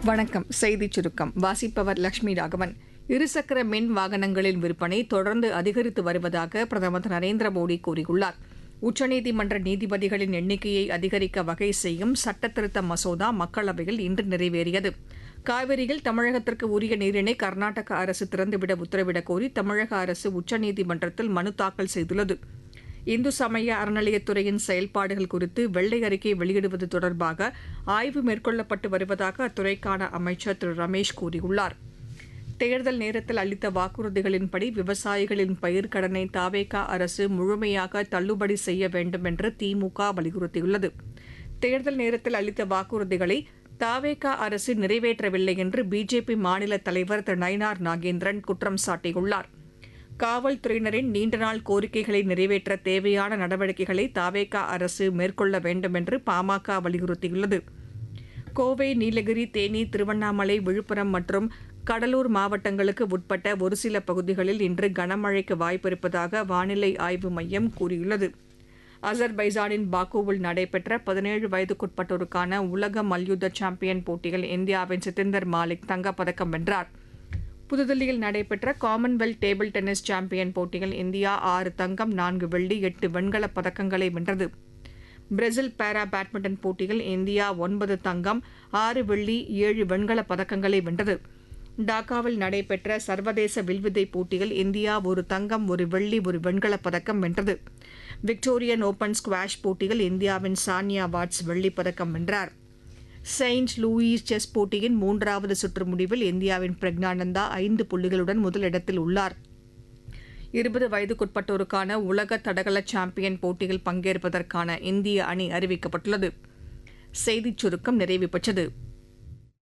வணக்கம் செய்திச் சுருக்கம் வாசிப்பவர் லட்சுமி ராகவன் இருசக்கர மின் வாகனங்களின் விற்பனை தொடர்ந்து அதிகரித்து வருவதாக பிரதமர் திரு நரேந்திர மோடி கூறியுள்ளார் உச்சநீதிமன்ற நீதிபதிகளின் எண்ணிக்கையை அதிகரிக்க வகை செய்யும் சட்டத்திருத்த மசோதா மக்களவையில் இன்று நிறைவேறியது காவிரியில் தமிழகத்திற்கு உரிய நீரினை கர்நாடக அரசு திறந்துவிட உத்தரவிடக் கோரி தமிழக அரசு உச்சநீதிமன்றத்தில் மனு தாக்கல் செய்துள்ளது இந்து சமய அறநிலையத்துறையின் செயல்பாடுகள் குறித்து வெள்ளை அறிக்கை வெளியிடுவது தொடர்பாக ஆய்வு மேற்கொள்ளப்பட்டு வருவதாக அத்துறைக்கான அமைச்சர் திரு ரமேஷ் கூறியுள்ளார் தேர்தல் நேரத்தில் அளித்த வாக்குறுதிகளின்படி விவசாயிகளின் பயிர்க்கடனை தாவேகா அரசு முழுமையாக தள்ளுபடி செய்ய வேண்டும் என்று திமுக வலியுறுத்தியுள்ளது தேர்தல் நேரத்தில் அளித்த வாக்குறுதிகளை தாவேகா அரசு நிறைவேற்றவில்லை என்று பிஜேபி மாநில தலைவர் திரு நயினார் நாகேந்திரன் குற்றம் சாட்டியுள்ளார் காவல்துறையினரின் நீண்டநாள் கோரிக்கைகளை நிறைவேற்ற தேவையான நடவடிக்கைகளை தாவேகா அரசு மேற்கொள்ள வேண்டும் என்று பாமக வலியுறுத்தியுள்ளது கோவை நீலகிரி தேனி திருவண்ணாமலை விழுப்புரம் மற்றும் கடலூர் மாவட்டங்களுக்கு உட்பட்ட ஒரு சில பகுதிகளில் இன்று கனமழைக்கு வாய்ப்பிருப்பதாக வானிலை ஆய்வு மையம் கூறியுள்ளது அசர்பைசானின் பாக்குவில் நடைபெற்ற பதினேழு வயதுக்குட்பட்டோருக்கான உலக மல்யுத்த சாம்பியன் போட்டியில் இந்தியாவின் சித்தந்தர் மாலிக் தங்கப்பதக்கம் வென்றார் புதுதில்லியில் நடைபெற்ற காமன்வெல்த் டேபிள் டென்னிஸ் சாம்பியன் போட்டியில் இந்தியா ஆறு தங்கம் நான்கு வெள்ளி எட்டு வெண்கலப் பதக்கங்களை வென்றது பிரேசில் பாரா பேட்மிண்டன் போட்டியில் இந்தியா ஒன்பது தங்கம் ஆறு வெள்ளி ஏழு வெண்கலப் பதக்கங்களை வென்றது டாக்காவில் நடைபெற்ற சர்வதேச வில்வித்தை போட்டியில் இந்தியா ஒரு தங்கம் ஒரு வெள்ளி ஒரு வெண்கலப் பதக்கம் வென்றது விக்டோரியன் ஓபன் ஸ்குவாஷ் போட்டியில் இந்தியாவின் சானியா வாட்ஸ் வெள்ளிப் பதக்கம் வென்றார் செயின்ட் லூயிஸ் செஸ் போட்டியின் மூன்றாவது சுற்று முடிவில் இந்தியாவின் பிரக்னானந்தா ஐந்து புள்ளிகளுடன் முதலிடத்தில் உள்ளார் இருபது வயதுக்குட்பட்டோருக்கான உலக தடகள சாம்பியன் போட்டியில் பங்கேற்பதற்கான இந்திய அணி அறிவிக்கப்பட்டுள்ளது செய்திச் சுருக்கம் நிறைவு பெற்றது